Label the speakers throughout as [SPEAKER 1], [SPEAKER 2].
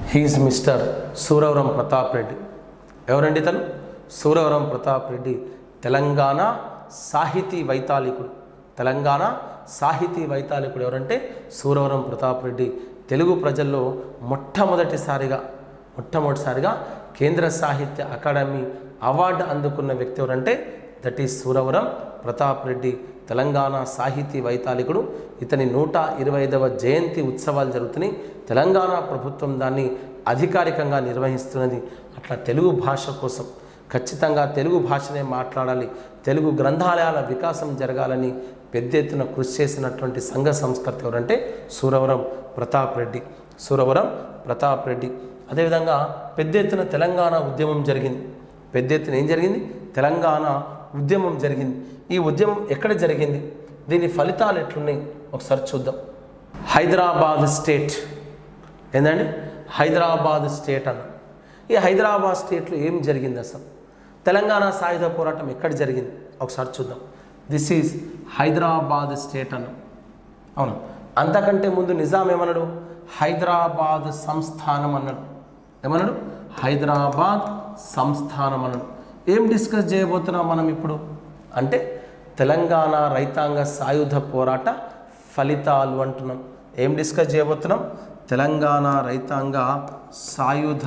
[SPEAKER 1] He's mister Suravaram Pratap Reddy ఎవరండి తను సూరవరం ప్రతాప్ రెడ్డి తెలంగాణ సాహితీ వైతాళికుడు తెలంగాణ సాహితీ వైతాళికుడు ఎవరంటే సూరవరం ప్రతాప్ రెడ్డి తెలుగు ప్రజల్లో మొట్టమొదటిసారిగా మొట్టమొదటిసారిగా కేంద్ర సాహిత్య అకాడమీ అవార్డు అందుకున్న వ్యక్తి ఎవరంటే దట్ ఈస్ సూరవరం ప్రతాప్ రెడ్డి తెలంగాణ సాహితీ వైతాళికుడు ఇతని నూట ఇరవై ఐదవ జయంతి ఉత్సవాలు జరుగుతున్నాయి తెలంగాణ ప్రభుత్వం దాన్ని అధికారికంగా నిర్వహిస్తున్నది అట్లా తెలుగు భాష కోసం ఖచ్చితంగా తెలుగు భాషనే మాట్లాడాలి తెలుగు గ్రంథాలయాల వికాసం జరగాలని పెద్ద ఎత్తున కృషి చేసినటువంటి సంఘ సంస్కర్త ఎవరంటే సూరవరం ప్రతాప్ రెడ్డి సూరవరం ప్రతాప్ రెడ్డి అదేవిధంగా పెద్ద ఎత్తున తెలంగాణ ఉద్యమం జరిగింది పెద్ద ఎత్తున ఏం జరిగింది తెలంగాణ ఉద్యమం జరిగింది ఈ ఉద్యమం ఎక్కడ జరిగింది దీని ఫలితాలు ఎట్లున్నాయి ఒకసారి చూద్దాం హైదరాబాద్ స్టేట్ ఏందండి హైదరాబాద్ స్టేట్ అన్న ఈ హైదరాబాద్ స్టేట్లో ఏం జరిగింది అసలు తెలంగాణ సాయుధ పోరాటం ఎక్కడ జరిగింది ఒకసారి చూద్దాం దిస్ ఈజ్ హైదరాబాద్ స్టేట్ అన్న అవును అంతకంటే ముందు నిజాం ఏమన్నాడు హైదరాబాద్ సంస్థానం అన్నాడు ఏమన్నాడు హైదరాబాద్ సంస్థానం అన్నాడు ఏం డిస్కస్ చేయబోతున్నాం మనం ఇప్పుడు అంటే తెలంగాణ రైతాంగ సాయుధ పోరాట ఫలితాలు అంటున్నాం ఏం డిస్కస్ చేయబోతున్నాం తెలంగాణ రైతాంగ సాయుధ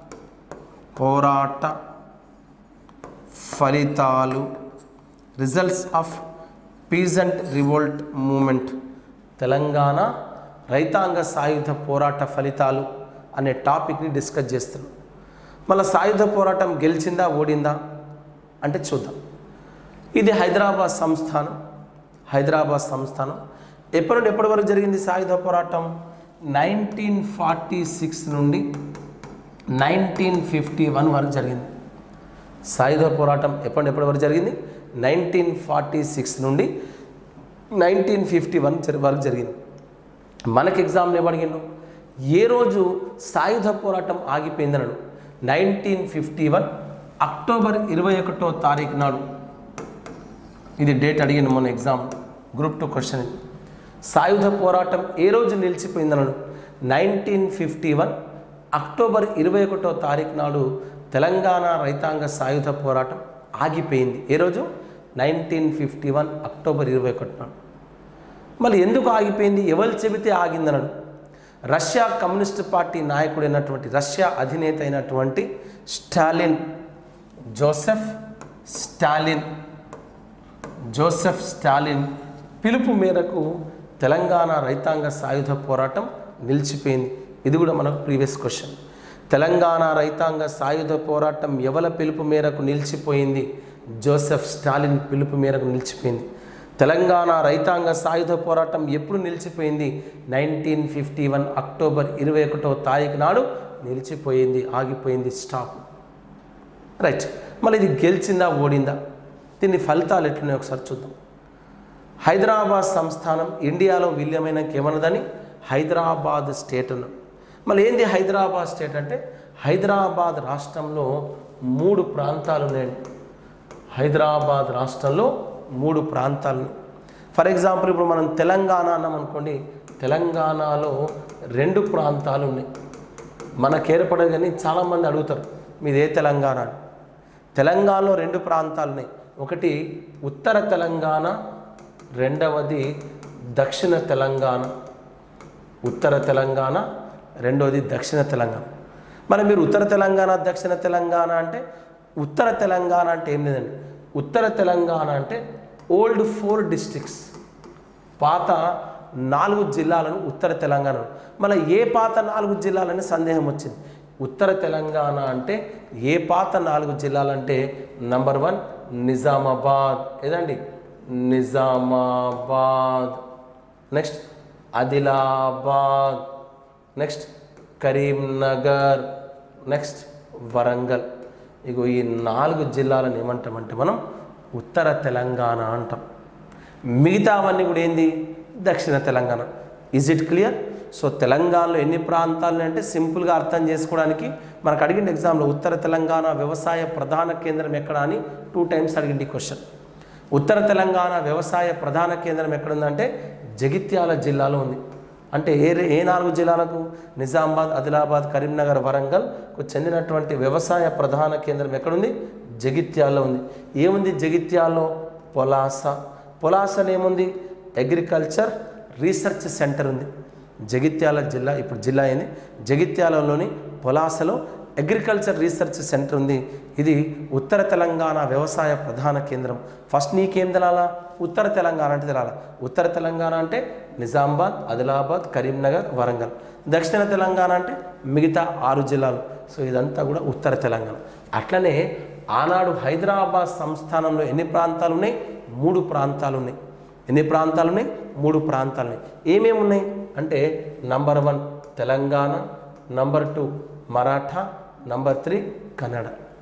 [SPEAKER 1] పోరాట ఫలితాలు results of peasant revolt movement Telangana రైతాంగ సాయుధ పోరాట ఫలితాలు అనే టాపిక్ని డిస్కస్ చేస్తున్నాం మళ్ళీ సాయుధ పోరాటం గెలిచిందా ఓడిందా అంటే చూద్దాం ఇది హైదరాబాద్ సంస్థానం హైదరాబాద్ సంస్థానం ఎప్పటి నుండి ఎప్పటి వరకు జరిగింది సాయుధ పోరాటం నైన్టీన్ ఫార్టీ సిక్స్ నుండి నైన్టీన్ ఫిఫ్టీ వన్ వరకు జరిగింది సాయుధ పోరాటం ఎప్పటి ఎప్పటి వరకు జరిగింది నైన్టీన్ ఫార్టీ సిక్స్ నుండి నైన్టీన్ ఫిఫ్టీ వన్ వరకు జరిగింది మనకి ఎగ్జామ్లో ఏమడిగిండు ఏ రోజు సాయుధ పోరాటం ఆగిపోయిందనడు నైన్టీన్ ఫిఫ్టీ వన్ అక్టోబర్ ఇరవై ఒకటో తారీఖు నాడు ఇది డేట్ అడిగింది మొన్న ఎగ్జామ్ గ్రూప్ టూ క్వశ్చన్ ఇది. సాయుధ పోరాటం ఏ రోజు నిలిచిపోయిందనడు నైన్టీన్ ఫిఫ్టీ వన్ అక్టోబర్ ఇరవై ఒకటో తారీఖు నాడు తెలంగాణ రైతాంగ సాయుధ పోరాటం ఆగిపోయింది ఏ రోజు నైన్టీన్ ఫిఫ్టీ వన్ అక్టోబర్ ఇరవై ఒకటి నాడు మళ్ళీ ఎందుకు ఆగిపోయింది ఎవరు చెబితే ఆగిందనడు రష్యా కమ్యూనిస్ట్ పార్టీ నాయకుడైనటువంటి రష్యా అధినేత అయినటువంటి Stalin Joseph Stalin Joseph Stalin పిలుపు మేరకు తెలంగాణ రైతాంగ సాయుధ పోరాటం నిలిచిపోయింది ఇది కూడా మనకు ప్రీవియస్ క్వశ్చన్ తెలంగాణ రైతాంగ సాయుధ పోరాటం ఎవల పిలుపు మేరకు నిలిచిపోయింది జోసెఫ్ స్టాలిన్ పిలుపు మేరకు నిలిచిపోయింది తెలంగాణ రైతాంగ సాయుధ పోరాటం ఎప్పుడు నిలిచిపోయింది నైన్టీన్ ఫిఫ్టీ వన్ అక్టోబర్ ఇరవై ఒకటో తారీఖు నాడు నిలిచిపోయింది ఆగిపోయింది స్టాప్ రైట్ మళ్ళీ ఇది గెలిచిందా ఓడిందా దీని ఫలితాలు ఎట్లున్నాయి ఒకసారి చూద్దాం హైదరాబాద్ సంస్థానం ఇండియాలో విలీనమైన ఏమన్నదని హైదరాబాద్ స్టేట్ అన్నాం మళ్ళీ ఏంది హైదరాబాద్ స్టేట్ అంటే హైదరాబాద్ రాష్ట్రంలో మూడు ప్రాంతాలు ఉన్నాయండి హైదరాబాద్ రాష్ట్రంలో మూడు ప్రాంతాలు ఉన్నాయి. ఫర్ ఎగ్జాంపుల్ ఇప్పుడు మనం తెలంగాణ అన్నాం అనుకోండి తెలంగాణలో రెండు ప్రాంతాలు ఉన్నాయి మనకు ఏర్పడదు కానీ చాలామంది అడుగుతారు మీది ఏ తెలంగాణ అని తెలంగాణలో రెండు ప్రాంతాలు ఉన్నాయి ఒకటి ఉత్తర తెలంగాణ రెండవది దక్షిణ తెలంగాణ ఉత్తర తెలంగాణ రెండవది దక్షిణ తెలంగాణ మరి మీరు ఉత్తర తెలంగాణ దక్షిణ తెలంగాణ అంటే ఉత్తర తెలంగాణ అంటే ఏం లేదండి ఉత్తర తెలంగాణ అంటే ఓల్డ్ ఫోర్ డిస్ట్రిక్ట్స్ పాత నాలుగు జిల్లాలను ఉత్తర తెలంగాణ మళ్ళీ ఏ పాత నాలుగు జిల్లాలని సందేహం వచ్చింది ఉత్తర తెలంగాణ అంటే ఏ పాత నాలుగు జిల్లాలంటే నంబర్ వన్ నిజామాబాద్ ఏదండి Nizamabad next Adilabad next Karimnagar next Warangal ఇగో ఈ నాలుగు జిల్లాలను ఏమంటామంటే మనం ఉత్తర తెలంగాణ అంటాం మిగతావన్నీ కూడా ఏంది దక్షిణ Telangana is it clear so తెలంగాణలో ఎన్ని ప్రాంతాలు అంటే సింపుల్గా అర్థం చేసుకోవడానికి మనకు అడిగిన ఎగ్జామ్లో ఉత్తర తెలంగాణ వ్యవసాయ ప్రధాన కేంద్రం ఎక్కడ అని టూ టైమ్స్ అడిగింది క్వశ్చన్ ఉత్తర తెలంగాణ వ్యవసాయ ప్రధాన కేంద్రం ఎక్కడుందంటే జగిత్యాల జిల్లాలో ఉంది అంటే ఏ ఏ నాలుగు జిల్లాలకు నిజామాబాద్ ఆదిలాబాద్ కరీంనగర్ వరంగల్కు చెందినటువంటి వ్యవసాయ ప్రధాన కేంద్రం ఎక్కడుంది జగిత్యాల్లో ఉంది ఏముంది జగిత్యాల్లో పొలాస పొలాసలో ఏముంది అగ్రికల్చర్ రీసెర్చ్ సెంటర్ ఉంది జగిత్యాల జిల్లా ఇప్పుడు జిల్లా అయింది జగిత్యాలలోని పొలాసలో అగ్రికల్చర్ రీసెర్చ్ సెంటర్ ఉంది ఇది ఉత్తర తెలంగాణ వ్యవసాయ ప్రధాన కేంద్రం ఫస్ట్ నీకేం తెలాలా ఉత్తర తెలంగాణ అంటే తెలాలా ఉత్తర తెలంగాణ అంటే నిజామాబాద్ ఆదిలాబాద్ కరీంనగర్ వరంగల్ దక్షిణ తెలంగాణ అంటే మిగతా ఆరు జిల్లాలు సో ఇదంతా కూడా ఉత్తర తెలంగాణ అట్లనే ఆనాడు హైదరాబాద్ సంస్థానంలో ఎన్ని ప్రాంతాలు ఉన్నాయి మూడు ప్రాంతాలు ఉన్నాయి ఎన్ని ప్రాంతాలు ఉన్నాయి మూడు ప్రాంతాలు ఉన్నాయి ఏమేమి ఉన్నాయి అంటే number one Telangana number two Maratha number three Kannada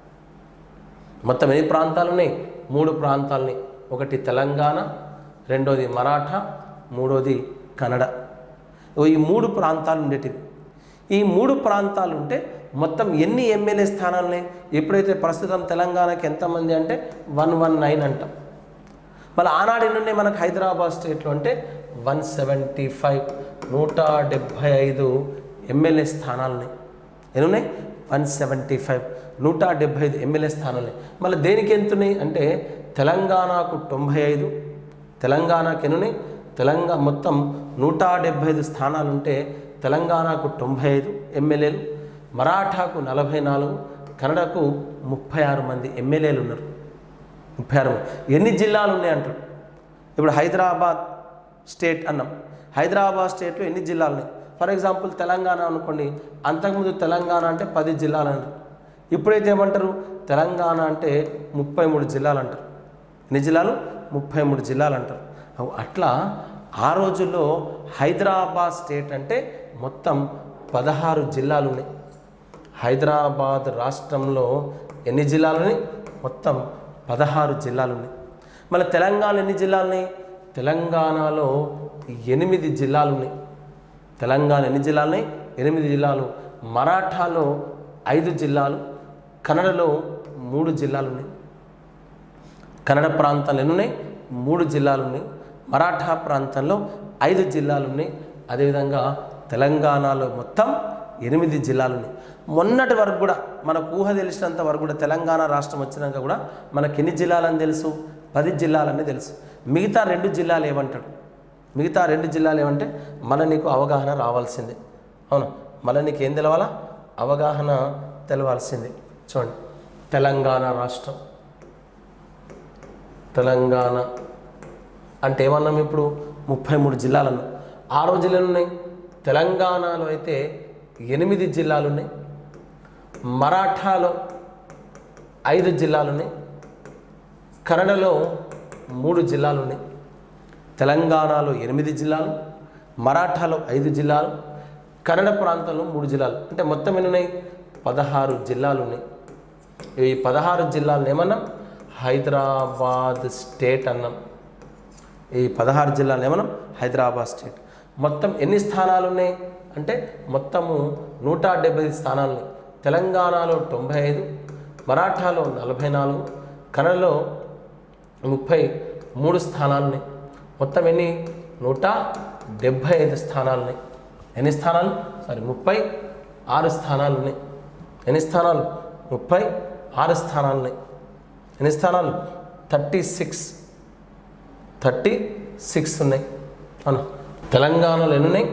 [SPEAKER 1] మొత్తం ఎన్ని ప్రాంతాలు ఉన్నాయి మూడు ప్రాంతాలు ఉన్నాయి ఒకటి తెలంగాణ రెండోది మరాఠా మూడోది కన్నడ ఓ ఈ మూడు ప్రాంతాలు ఉండేటివి ఈ మూడు ప్రాంతాలు ఉంటే మొత్తం ఎన్ని ఎమ్మెల్యే స్థానాలు ఉన్నాయి ఎప్పుడైతే ప్రస్తుతం తెలంగాణకి ఎంతమంది అంటే వన్ వన్ నైన్ అంటాం మళ్ళీ ఆనాటి నుండి మనకు హైదరాబాద్ స్టేట్లో అంటే వన్ సెవెంటీ ఫైవ్ నూట డెబ్భై ఐదు ఎమ్మెల్యే స్థానాలు ఉన్నాయి ఎన్ని ఉన్నాయి వన్ సెవెంటీ ఫైవ్ నూట డెబ్భై ఐదు ఎమ్మెల్యే స్థానాలు ఉన్నాయి మళ్ళీ దేనికి ఎంత ఉన్నాయి అంటే తెలంగాణకు తొంభై ఐదు తెలంగాణకి ఎన్ని ఉన్నాయి తెలంగాణ మొత్తం నూట డెబ్భై ఐదు స్థానాలు ఉంటే తెలంగాణకు తొంభై ఐదు ఎమ్మెల్యేలు మరాఠాకు నలభై నాలుగు కన్నడకు ముప్పై ఆరు మంది ఎమ్మెల్యేలు ఉన్నారు ముప్పై ఆరు ఎన్ని జిల్లాలు ఉన్నాయి అంటారు ఇప్పుడు హైదరాబాద్ స్టేట్ అన్నాం హైదరాబాద్ స్టేట్లో ఎన్ని జిల్లాలు ఉన్నాయి ఫర్ ఎగ్జాంపుల్ తెలంగాణ అనుకోండి అంతకుముందు తెలంగాణ అంటే పది జిల్లాలు అంటారు ఇప్పుడైతే ఏమంటారు తెలంగాణ అంటే ముప్పై మూడు జిల్లాలు అంటారు ఎన్ని జిల్లాలు ముప్పై మూడు జిల్లాలు అంటారు అవు అట్లా ఆ రోజుల్లో హైదరాబాద్ స్టేట్ అంటే మొత్తం పదహారు జిల్లాలు ఉన్నాయి హైదరాబాద్ రాష్ట్రంలో ఎన్ని జిల్లాలు ఉన్నాయి మొత్తం పదహారు జిల్లాలు ఉన్నాయి మళ్ళీ తెలంగాణ ఎన్ని జిల్లాలు ఉన్నాయి తెలంగాణలో ఎనిమిది జిల్లాలు ఉన్నాయి తెలంగాణ ఎన్ని జిల్లాలు ఉన్నాయి ఎనిమిది జిల్లాలు మరాఠాలో ఐదు జిల్లాలు కన్నడలో మూడు జిల్లాలు ఉన్నాయి కన్నడ ప్రాంతాలు ఎన్ని ఉన్నాయి మూడు జిల్లాలు ఉన్నాయి మరాఠా ప్రాంతంలో ఐదు జిల్లాలు ఉన్నాయి అదేవిధంగా తెలంగాణలో మొత్తం ఎనిమిది జిల్లాలు ఉన్నాయి మొన్నటి వరకు కూడా మనకు ఊహ తెలిసినంత వరకు కూడా తెలంగాణ రాష్ట్రం వచ్చినాక కూడా మనకి ఎన్ని జిల్లాలని తెలుసు పది జిల్లాలని తెలుసు మిగతా రెండు జిల్లాలు ఏమంటాడు మిగతా రెండు జిల్లాలు ఏమంటే మన నీకు అవగాహన రావాల్సిందే అవును మళ్ళీ నీకు ఏం తెలవాలా అవగాహన తెలవాల్సిందే చూడండి తెలంగాణ రాష్ట్రం తెలంగాణ అంటే ఏమన్నాం ఇప్పుడు ముప్పై మూడు జిల్లాలు అన్నాం ఆ రోజులు ఉన్నాయి తెలంగాణలో అయితే ఎనిమిది జిల్లాలు ఉన్నాయి మరాఠాలో ఐదు జిల్లాలు ఉన్నాయి కన్నడలో మూడు జిల్లాలు ఉన్నాయి తెలంగాణలో ఎనిమిది జిల్లాలు మరాఠాలో ఐదు జిల్లాలు కన్నడ ప్రాంతంలో మూడు జిల్లాలు అంటే మొత్తం ఎన్ని ఉన్నాయి పదహారు జిల్లాలు ఉన్నాయి ఈ పదహారు జిల్లాలను ఏమన్నాం హైదరాబాద్ స్టేట్ అన్నాం ఈ పదహారు జిల్లాలు ఏమన్నాం హైదరాబాద్ స్టేట్ మొత్తం ఎన్ని స్థానాలు ఉన్నాయి అంటే మొత్తము నూట డెబ్బై ఐదు స్థానాలు ఉన్నాయి తెలంగాణలో తొంభై ఐదు మరాఠాలో నలభై నాలుగు కన్నడలో ముప్పై మూడు స్థానాలు ఉన్నాయి మొత్తం ఎన్ని నూట డెబ్భై ఐదు స్థానాలు ఉన్నాయి ఎన్ని స్థానాలు సారీ ముప్పై ఆరు స్థానాలు ఉన్నాయి ఎన్ని స్థానాలు ముప్పై ఆరు స్థానాలు ఉన్నాయి ఎన్ని స్థానాలు థర్టీ సిక్స్ థర్టీ సిక్స్ ఉన్నాయి అవును తెలంగాణలో ఎన్ని ఉన్నాయి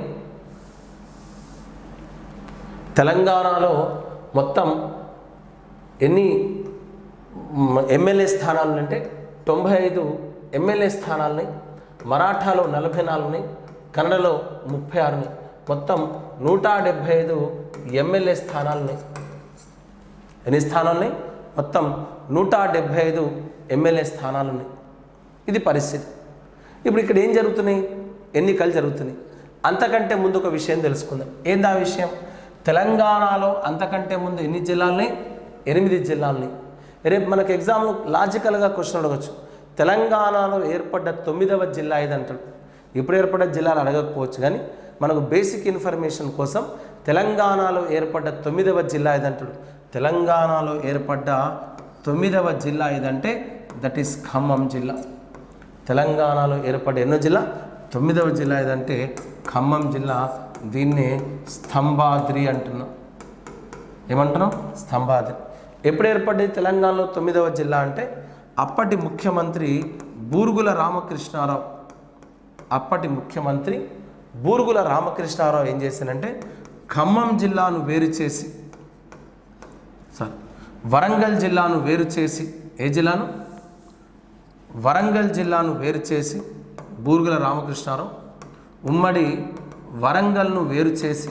[SPEAKER 1] తెలంగాణలో మొత్తం ఎన్ని మ- ఎమ్మెల్యే స్థానాలు అంటే తొంభై ఐదు ఎమ్మెల్యే స్థానాలని మరాఠాలో నలభై నాలుగు ఉన్నాయి కన్నడలో ముప్పై ఆరు ఉన్నాయి మొత్తం నూట డెబ్భై ఐదు ఎమ్మెల్యే స్థానాలు ఉన్నాయి ఎన్ని స్థానాలు ఉన్నాయి మొత్తం నూట డెబ్భై ఐదు ఎమ్మెల్యే స్థానాలు ఉన్నాయి ఇది పరిస్థితి ఇప్పుడు ఇక్కడ ఏం జరుగుతున్నాయి ఎన్నికలు జరుగుతున్నాయి అంతకంటే ముందు ఒక విషయం తెలుసుకుందాం ఏంది ఆ విషయం తెలంగాణలో అంతకంటే ముందు ఎన్ని జిల్లాలని ఎనిమిది జిల్లాలని రేపు మనకు ఎగ్జామ్లో లాజికల్గా క్వశ్చన్ అడగచ్చు తెలంగాణలో ఏర్పడ్డ తొమ్మిదవ జిల్లా ఇది అంటాడు ఇప్పుడు ఏర్పడ్డ జిల్లాలు అడగకపోవచ్చు కానీ మనకు బేసిక్ ఇన్ఫర్మేషన్ కోసం తెలంగాణలో ఏర్పడ్డ తొమ్మిదవ జిల్లా ఇదంటాడు తెలంగాణలో ఏర్పడ్డ తొమ్మిదవ జిల్లా ఇదంటే దట్ ఈస్ ఖమ్మం జిల్లా తెలంగాణలో ఏర్పడ్డ ఎన్నో జిల్లా తొమ్మిదవ జిల్లా ఏదంటే ఖమ్మం జిల్లా దీన్నే స్తంభాద్రి అంటున్నాం ఏమంటున్నాం స్తంభాద్రి ఎప్పుడు ఏర్పడింది తెలంగాణలో తొమ్మిదవ జిల్లా అంటే అప్పటి ముఖ్యమంత్రి బూరుగుల రామకృష్ణారావు అప్పటి ముఖ్యమంత్రి బూరుగుల రామకృష్ణారావు ఏం చేశానంటే ఖమ్మం జిల్లాను వేరు చేసి సార్ వరంగల్ జిల్లాను వేరు చేసి ఏ జిల్లాను వరంగల్ జిల్లాను వేరు చేసి బూరుగుల రామకృష్ణారావు ఉమ్మడి వరంగల్ను వేరు చేసి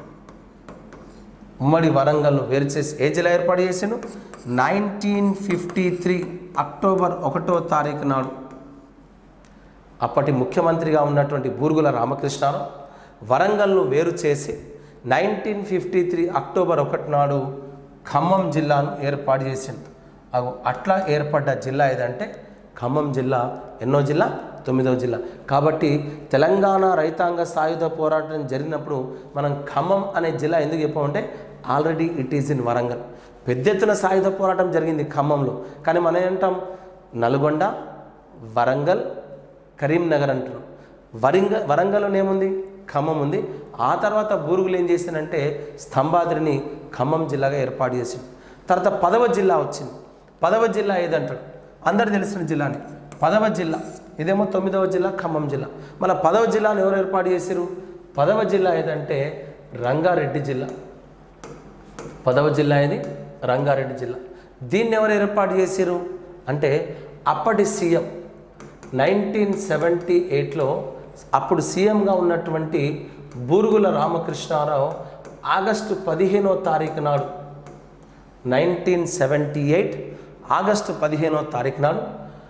[SPEAKER 1] ఉమ్మడి వరంగల్ను వేరు చేసి ఏ జిల్లా ఏర్పాటు చేసాను నైన్టీన్ ఫిఫ్టీ త్రీ అక్టోబర్ ఒకటో తారీఖు నాడు అప్పటి ముఖ్యమంత్రిగా ఉన్నటువంటి బూరుగుల రామకృష్ణారావు వరంగల్ను వేరు చేసి నైన్టీన్ ఫిఫ్టీ త్రీ అక్టోబర్ ఒకటి నాడు ఖమ్మం జిల్లాను ఏర్పాటు చేసింది అగో అట్లా ఏర్పడ్డ జిల్లా ఏదంటే ఖమ్మం జిల్లా ఎన్నో జిల్లా తొమ్మిదవ జిల్లా కాబట్టి తెలంగాణ రైతాంగ సాయుధ పోరాటం జరిగినప్పుడు మనం ఖమ్మం అనే జిల్లా ఎందుకు చెప్పామంటే already it is in Warangal పెద్ద ఎత్తున సాయుధ పోరాటం జరిగింది ఖమ్మంలో కానీ మనం ఏంటాం నల్గొండ వరంగల్ కరీంనగర్ అంటున్నాం వరంగ వరంగల్లో ఏముంది ఖమ్మం ఉంది ఆ తర్వాత బూరుగులు ఏం చేసిందంటే స్తంభాద్రిని ఖమ్మం జిల్లాగా ఏర్పాటు చేసింది తర్వాత పదవ జిల్లా వచ్చింది పదవ జిల్లా ఏదంటాడు అందరు తెలిసిన జిల్లాని పదవ జిల్లా ఇదేమో తొమ్మిదవ జిల్లా ఖమ్మం జిల్లా మన పదవ జిల్లాను ఎవరు ఏర్పాటు చేశారు పదవ జిల్లా ఏదంటే రంగారెడ్డి జిల్లా పదవ జిల్లా ఇది రంగారెడ్డి జిల్లా దీన్ని ఎవరు ఏర్పాటు చేశారు అంటే అప్పటి సీఎం నైన్టీన్ సెవెంటీ ఎయిట్లో అప్పుడు సీఎంగా ఉన్నటువంటి బూరుగుల రామకృష్ణారావు ఆగస్టు పదిహేనో తారీఖు నాడు నైన్టీన్ సెవెంటీ ఎయిట్ ఆగస్టు పదిహేనో తారీఖు నాడు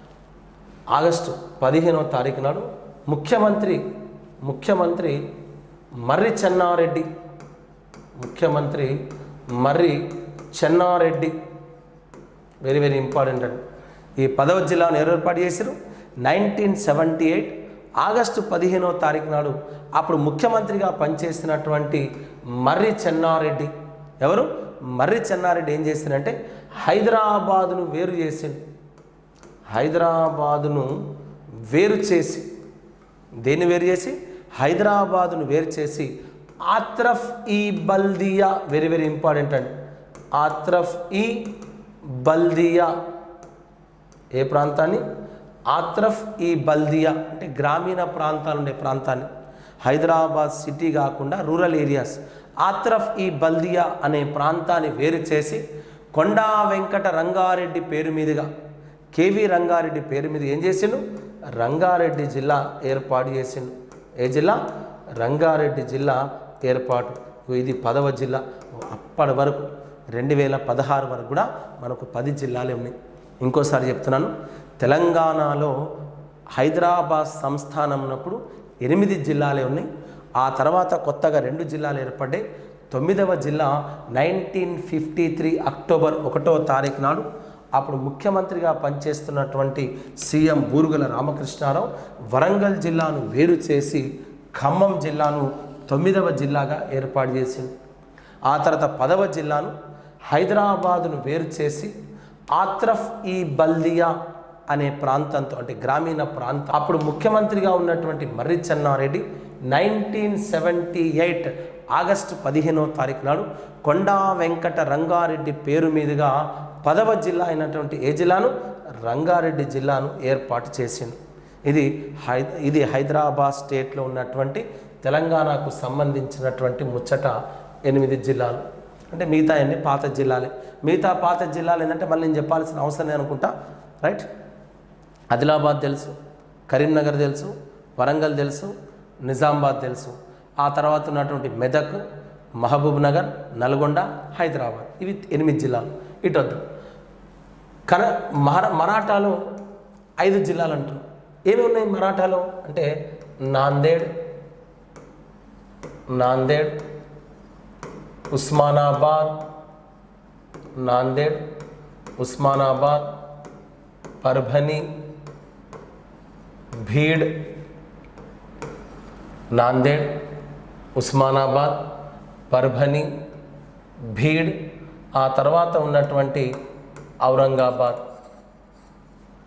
[SPEAKER 1] ఆగస్టు పదిహేనో తారీఖు నాడు ముఖ్యమంత్రి ముఖ్యమంత్రి మర్రి చెన్నారెడ్డి ముఖ్యమంత్రి Marri Chenna Reddy very very important అండి ఈ పదవ జిల్లాను ఎవరు ఏర్పాటు చేశారు నైన్టీన్ సెవెంటీ ఎయిట్ ఆగస్టు పదిహేనో తారీఖు నాడు అప్పుడు ముఖ్యమంత్రిగా పనిచేసినటువంటి మర్రి చెన్నారెడ్డి ఎవరు మర్రి చెన్నారెడ్డి ఏం చేసిందంటే హైదరాబాదును వేరు చేసిండు హైదరాబాదును వేరు చేసి దేన్ని వేరు చేసి హైదరాబాదును వేరు చేసి ఆత్రఫ్ ఈ బల్దియా వెరీ వెరీ ఇంపార్టెంట్ అండి ఆత్రఫ్ ఈ బల్దియా ఏ ప్రాంతాన్ని ఆత్రఫ్ ఈ బల్దియా అంటే గ్రామీణ ప్రాంతాలు ఉండే ప్రాంతాన్ని హైదరాబాద్ సిటీ కాకుండా రూరల్ ఏరియాస్ ఆత్రఫ్ ఈ బల్దియా అనే ప్రాంతాన్ని వేరు చేసి కొండా వెంకట రంగారెడ్డి పేరు మీదుగా కేవి రంగారెడ్డి పేరు మీద ఏం చేసిండు రంగారెడ్డి జిల్లా ఏర్పాటు చేసిండు ఏ జిల్లా రంగారెడ్డి జిల్లా ఏర్పాటు ఇగో ఇది పదవ జిల్లా అప్పటి వరకు రెండు వేల పదహారు వరకు కూడా మనకు పది జిల్లాలే ఉన్నాయి ఇంకోసారి చెప్తున్నాను తెలంగాణలో హైదరాబాద్ సంస్థానం ఉన్నప్పుడు ఎనిమిది జిల్లాలే ఉన్నాయి ఆ తర్వాత కొత్తగా రెండు జిల్లాలు ఏర్పడ్డాయి తొమ్మిదవ జిల్లా నైన్టీన్ ఫిఫ్టీ త్రీ అక్టోబర్ ఒకటో తారీఖు నాడు అప్పుడు ముఖ్యమంత్రిగా పనిచేస్తున్నటువంటి సీఎం బూరుగుల రామకృష్ణారావు వరంగల్ జిల్లాను వేరు చేసి ఖమ్మం జిల్లాను తొమ్మిదవ జిల్లాగా ఏర్పాటు చేసింది ఆ తర్వాత పదవ జిల్లాను హైదరాబాదును వేరు చేసి ఆత్రఫ్ ఈ బల్దియా అనే ప్రాంతంతో అంటే గ్రామీణ ప్రాంతం అప్పుడు ముఖ్యమంత్రిగా ఉన్నటువంటి Marri Chenna Reddy nineteen seventy eight August పదిహేనో తారీఖు నాడు కొండా వెంకట రంగారెడ్డి పేరు మీదుగా పదవ జిల్లా అయినటువంటి ఏ జిల్లాను రంగారెడ్డి జిల్లాను ఏర్పాటు చేసింది ఇది హై ఇది హైదరాబాద్ స్టేట్లో ఉన్నటువంటి తెలంగాణకు సంబంధించినటువంటి ముచ్చట ఎనిమిది జిల్లాలు అంటే మిగతా అన్ని పాత జిల్లాలే మిగతా పాత జిల్లాలు ఏంటంటే మళ్ళీ నేను చెప్పాల్సిన అవసరం లేదు అనుకుంటా రైట్ ఆదిలాబాద్ తెలుసు కరీంనగర్ తెలుసు వరంగల్ తెలుసు నిజామాబాద్ తెలుసు ఆ తర్వాత ఉన్నటువంటి మెదక్ మహబూబ్ నగర్ నల్గొండ హైదరాబాద్ ఇవి ఎనిమిది జిల్లాలు ఇటు వద్దు కన మహా మరాఠాలో ఐదు జిల్లాలు అంటున్నాం ఏమి ఉన్నాయి మరాఠాలో అంటే నాందేడ్ నాందేడ్ ఉస్మానాబాద్ నాందేడ్ ఉస్మానాబాద్ పర్భని భీడ్ నాందేడ్ ఉస్మానాబాద్ పర్భని భీడ్ ఆ తర్వాత ఉన్నటువంటి ఔరంగాబాద్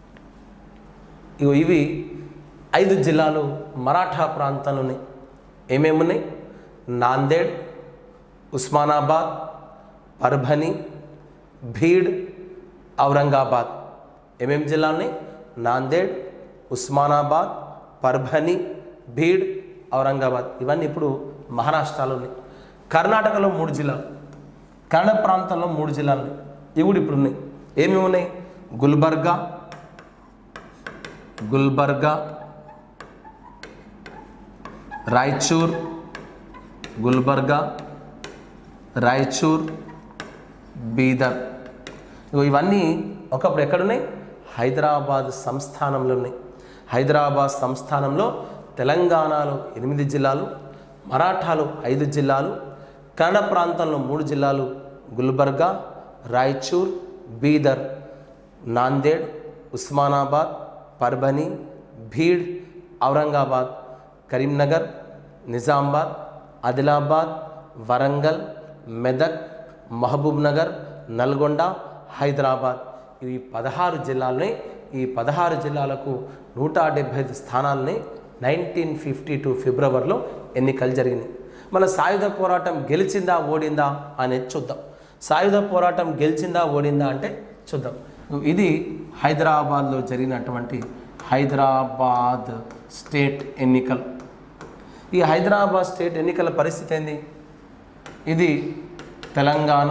[SPEAKER 1] ఇగో ఇవి ఐదు జిల్లాలు మరాఠా ప్రాంతంలోని ఏమేమి ఉన్నాయి నాందేడ్ ఉస్మానాబాద్ పర్భని భీడ్ ఔరంగాబాద్ ఏమేమి జిల్లాలు ఉన్నాయి నాందేడ్ ఉస్మానాబాద్ పర్భని భీడ్ ఔరంగాబాద్ ఇవన్నీ ఇప్పుడు మహారాష్ట్రలో ఉన్నాయి కర్ణాటకలో మూడు జిల్లాలు కన్నడ ప్రాంతంలో మూడు జిల్లాలు ఉన్నాయి ఇవి కూడా ఇప్పుడు ఉన్నాయి ఏమేమి ఉన్నాయి గుల్బర్గా గుల్బర్గా రాయచూర్ గుల్బర్గా రాయచూర్ బీదర్ ఇగో ఇవన్నీ ఒకప్పుడు ఎక్కడున్నాయి హైదరాబాద్ సంస్థానంలో ఉన్నాయి హైదరాబాద్ సంస్థానంలో తెలంగాణలో ఎనిమిది జిల్లాలు మరాఠాలో ఐదు జిల్లాలు కన్నడ ప్రాంతంలో మూడు జిల్లాలు గుల్బర్గా రాయచూర్ బీదర్ నాందేడ్ ఉస్మానాబాద్ పర్బని భీడ్ ఔరంగాబాద్ కరీంనగర్ నిజామాబాద్ ఆదిలాబాద్ వరంగల్ మెదక్ మహబూబ్ నగర్ నల్గొండ హైదరాబాద్ ఇవి పదహారు జిల్లాలని ఈ పదహారు జిల్లాలకు నూట డెబ్భై ఐదు స్థానాలని నైన్టీన్ ఫిఫ్టీ టూ ఫిబ్రవరిలో ఎన్నికలు జరిగినాయి మన సాయుధ పోరాటం గెలిచిందా ఓడిందా అనేది చూద్దాం సాయుధ పోరాటం గెలిచిందా ఓడిందా అంటే చూద్దాం ఇది హైదరాబాద్లో జరిగినటువంటి హైదరాబాద్ స్టేట్ ఎన్నికలు ఈ హైదరాబాద్ స్టేట్ ఎన్నికల పరిస్థితి ఏంది ఇది తెలంగాణ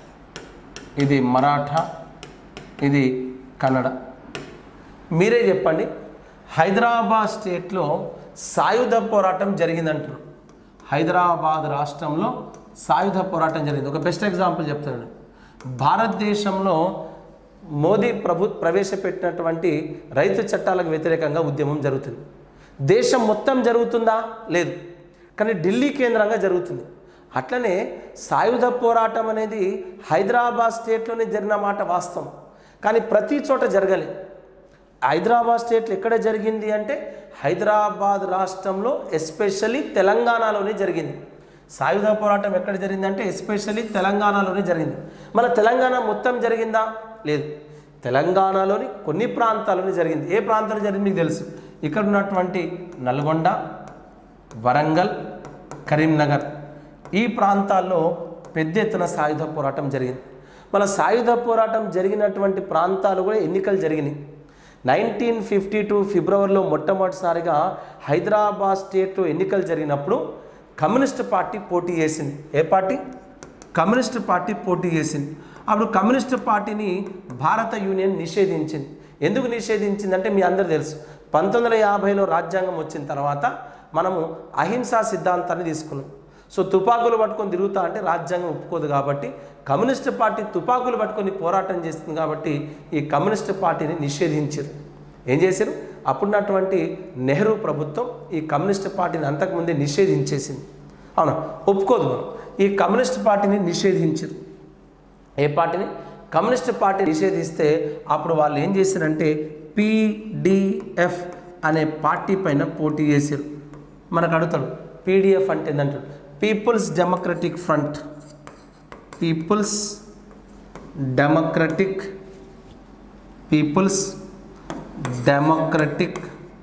[SPEAKER 1] ఇది మరాఠా ఇది కన్నడ మీరే చెప్పండి హైదరాబాద్ స్టేట్లో సాయుధ పోరాటం జరిగిందంటున్నారు హైదరాబాద్ రాష్ట్రంలో సాయుధ పోరాటం జరిగింది ఒక బెస్ట్ ఎగ్జాంపుల్ చెప్తాను భారతదేశంలో మోదీ ప్రభు ప్రవేశపెట్టినటువంటి రైతు చట్టాలకు వ్యతిరేకంగా ఉద్యమం జరుగుతుంది దేశం మొత్తం జరుగుతుందా లేదు కానీ ఢిల్లీ కేంద్రంగా జరుగుతుంది అట్లనే సాయుధ పోరాటం అనేది హైదరాబాద్ స్టేట్లోనే జరిగిన మాట వాస్తవం కానీ ప్రతి చోట జరగలేదు హైదరాబాద్ స్టేట్లో ఎక్కడ జరిగింది అంటే హైదరాబాద్ రాష్ట్రంలో ఎస్పెషల్లీ తెలంగాణలోనే జరిగింది సాయుధ పోరాటం ఎక్కడ జరిగిందంటే ఎస్పెషల్లీ తెలంగాణలోనే జరిగింది మన తెలంగాణ మొత్తం జరిగిందా లేదు తెలంగాణలోని కొన్ని ప్రాంతాల్లోనే జరిగింది ఏ ప్రాంతంలో జరిగింది మీకు తెలుసు ఇక్కడ ఉన్నటువంటి నల్గొండ వరంగల్ కరీంనగర్ ఈ ప్రాంతాల్లో పెద్ద ఎత్తున సాయుధ పోరాటం జరిగింది మన సాయుధ పోరాటం జరిగినటువంటి ప్రాంతాలు కూడా ఎన్నికలు జరిగినాయి నైన్టీన్ ఫిఫ్టీ టూ ఫిబ్రవరిలో మొట్టమొదటిసారిగా హైదరాబాద్ స్టేట్లో ఎన్నికలు జరిగినప్పుడు కమ్యూనిస్ట్ పార్టీ పోటీ చేసింది ఏ పార్టీ కమ్యూనిస్ట్ పార్టీ పోటీ చేసింది అప్పుడు కమ్యూనిస్ట్ పార్టీని భారత యూనియన్ నిషేధించింది ఎందుకు నిషేధించిందంటే మీ అందరూ తెలుసు పంతొమ్మిది వందల యాభైలో రాజ్యాంగం వచ్చిన తర్వాత మనము అహింసా సిద్ధాంతాన్ని తీసుకున్నాం సో తుపాకులు పట్టుకొని తిరుగుతా అంటే రాజ్యాంగం ఒప్పుకోదు కాబట్టి కమ్యూనిస్ట్ పార్టీ తుపాకులు పట్టుకొని పోరాటం చేస్తుంది కాబట్టి ఈ కమ్యూనిస్ట్ పార్టీని నిషేధించారు ఏం చేశారు అప్పుడున్నటువంటి నెహ్రూ ప్రభుత్వం ఈ కమ్యూనిస్ట్ పార్టీని అంతకుముందే నిషేధించేసింది అవునా ఒప్పుకోదు మనం ఈ కమ్యూనిస్ట్ పార్టీని నిషేధించారు ఏ పార్టీని కమ్యూనిస్ట్ పార్టీ నిషేధిస్తే అప్పుడు వాళ్ళు ఏం చేశారంటే పీడిఎఫ్ అనే పార్టీ పైన పోటీ చేశారు మనకు అడుగుతాడు పీడిఎఫ్ అంటే ఏంటంటాడు people's democratic front people's democratic people's democratic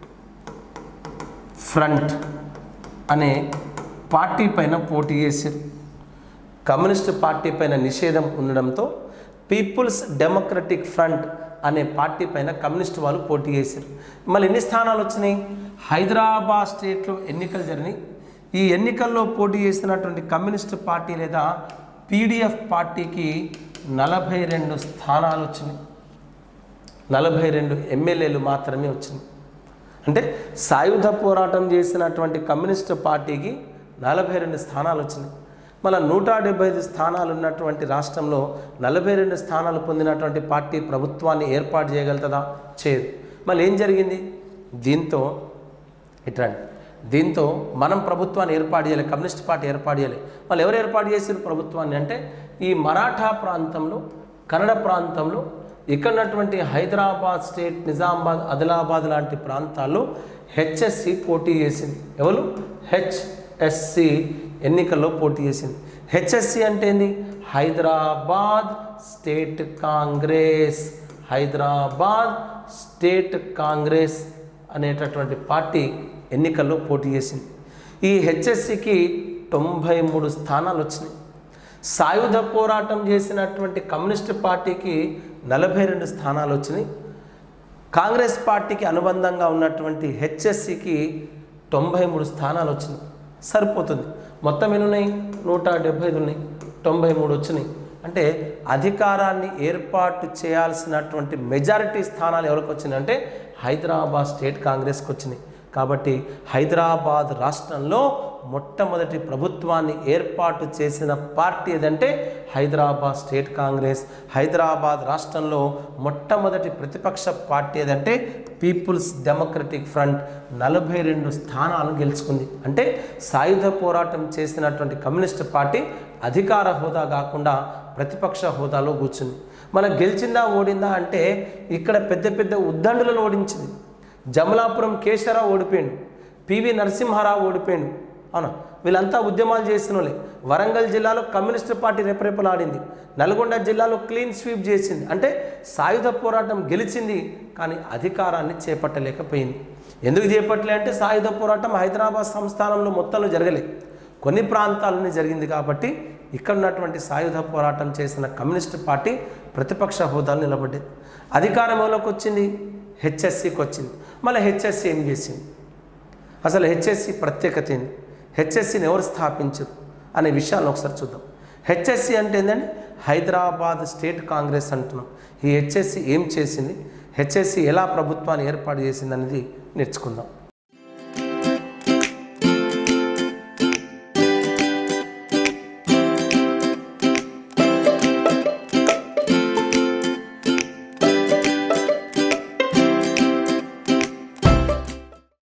[SPEAKER 1] front అనే పార్టీ పైన పోటీ చేశారు కమ్యూనిస్ట్ పార్టీ పైన నిషేధం ఉండడంతో పీపుల్స్ డెమోక్రటిక్ ఫ్రంట్ అనే పార్టీ పైన కమ్యూనిస్ట్ వాళ్ళు పోటీ చేశారు మళ్ళీ ఎన్ని స్థానాలు వచ్చినాయి హైదరాబాద్ స్టేట్లో ఎన్నికలు జరిగినాయి ఈ ఎన్నికల్లో పోటీ చేసినటువంటి కమ్యూనిస్ట్ పార్టీ లేదా పీడిఎఫ్ పార్టీకి నలభై రెండు స్థానాలు వచ్చినాయి నలభై రెండు ఎమ్మెల్యేలు మాత్రమే వచ్చినాయి అంటే సాయుధ పోరాటం చేసినటువంటి కమ్యూనిస్ట్ పార్టీకి నలభై రెండు స్థానాలు వచ్చినాయి మళ్ళీ నూట డెబ్బై ఐదు స్థానాలు ఉన్నటువంటి రాష్ట్రంలో నలభై రెండు స్థానాలు పొందినటువంటి పార్టీ ప్రభుత్వాన్ని ఏర్పాటు చేయగలుగుతుందా చేయదు మళ్ళీ ఏం జరిగింది దీంతో ఇట్రండి దీంతో మనం ప్రభుత్వాన్ని ఏర్పాటు చేయాలి కమ్యూనిస్ట్ పార్టీ ఏర్పాటు చేయాలి వాళ్ళు ఎవరు ఏర్పాటు చేశారు ప్రభుత్వాన్ని అంటే ఈ మరాఠా ప్రాంతంలో కన్నడ ప్రాంతంలో ఇక్కడ ఉన్నటువంటి హైదరాబాద్ స్టేట్ నిజామాబాద్ ఆదిలాబాద్ లాంటి ప్రాంతాల్లో హెచ్ఎస్సి పోటీ చేసింది ఎవరు హెచ్ఎస్సి ఎన్నికల్లో పోటీ చేసింది హెచ్ఎస్సి అంటే ఏంది Hyderabad state congress Hyderabad state congress అనేటటువంటి పార్టీ ఎన్నికల్లో పోటీ చేసింది ఈ హెచ్ఎస్సికి తొంభై మూడు స్థానాలు వచ్చినాయి సాయుధ పోరాటం చేసినటువంటి కమ్యూనిస్ట్ పార్టీకి నలభై రెండు స్థానాలు వచ్చినాయి కాంగ్రెస్ పార్టీకి అనుబంధంగా ఉన్నటువంటి హెచ్ఎస్సికి తొంభై మూడు స్థానాలు వచ్చినాయి సరిపోతుంది మొత్తం ఎన్ని ఉన్నాయి నూట డెబ్బై ఐదు ఉన్నాయి తొంభై మూడు వచ్చినాయి అంటే అధికారాన్ని ఏర్పాటు చేయాల్సినటువంటి మెజారిటీ స్థానాలు ఎవరికి వచ్చినాయి అంటే హైదరాబాద్ స్టేట్ కాంగ్రెస్కి వచ్చినాయి కాబట్టి హైదరాబాద్ రాష్ట్రంలో మొట్టమొదటి ప్రభుత్వాన్ని ఏర్పాటు చేసిన పార్టీ ఏదంటే హైదరాబాద్ స్టేట్ కాంగ్రెస్ హైదరాబాద్ రాష్ట్రంలో మొట్టమొదటి ప్రతిపక్ష పార్టీ ఏదంటే పీపుల్స్ డెమోక్రటిక్ ఫ్రంట్ నలభై రెండు స్థానాలు గెలుచుకుంది అంటే సాయుధ పోరాటం చేసినటువంటి కమ్యూనిస్ట్ పార్టీ అధికార హోదా కాకుండా ప్రతిపక్ష హోదాలో కూర్చుంది మన గెలిచిందా ఓడిందా అంటే ఇక్కడ పెద్ద పెద్ద ఉద్దండులను ఓడించింది జమలాపురం కేశవరావు ఓడిపోయిండు పివి నరసింహారావు ఓడిపోయిండు అవునా వీళ్ళంతా ఉద్యమాలు చేసిన వాళ్ళే వరంగల్ జిల్లాలో కమ్యూనిస్ట్ పార్టీ రెపరెపలాడింది నల్గొండ జిల్లాలో క్లీన్ స్వీప్ చేసింది అంటే సాయుధ పోరాటం గెలిచింది కానీ అధికారాన్ని చేపట్టలేకపోయింది ఎందుకు చేపట్టలే అంటే సాయుధ పోరాటం హైదరాబాద్ సంస్థానంలో మొత్తంలో జరగలే కొన్ని ప్రాంతాల్లోనే జరిగింది కాబట్టి ఇక్కడ ఉన్నటువంటి సాయుధ పోరాటం చేసిన కమ్యూనిస్ట్ పార్టీ ప్రతిపక్ష హోదాలు నిలబడ్డది అధికారం ఎవరికి వచ్చింది హెచ్ఎస్సికి వచ్చింది మళ్ళీ హెచ్ఎస్సి ఏం చేసింది అసలు హెచ్ఎస్సి ప్రత్యేకత ఏంది హెచ్ఎస్సిని ఎవరు స్థాపించరు అనే విషయాన్ని ఒకసారి చూద్దాం హెచ్ఎస్సి అంటే ఏంటంటే హైదరాబాద్ స్టేట్ కాంగ్రెస్ అంటున్నాం ఈ హెచ్ఎస్సి ఏం చేసింది హెచ్ఎస్సి ఎలా ప్రభుత్వాన్ని ఏర్పాటు చేసింది అనేది నేర్చుకుందాం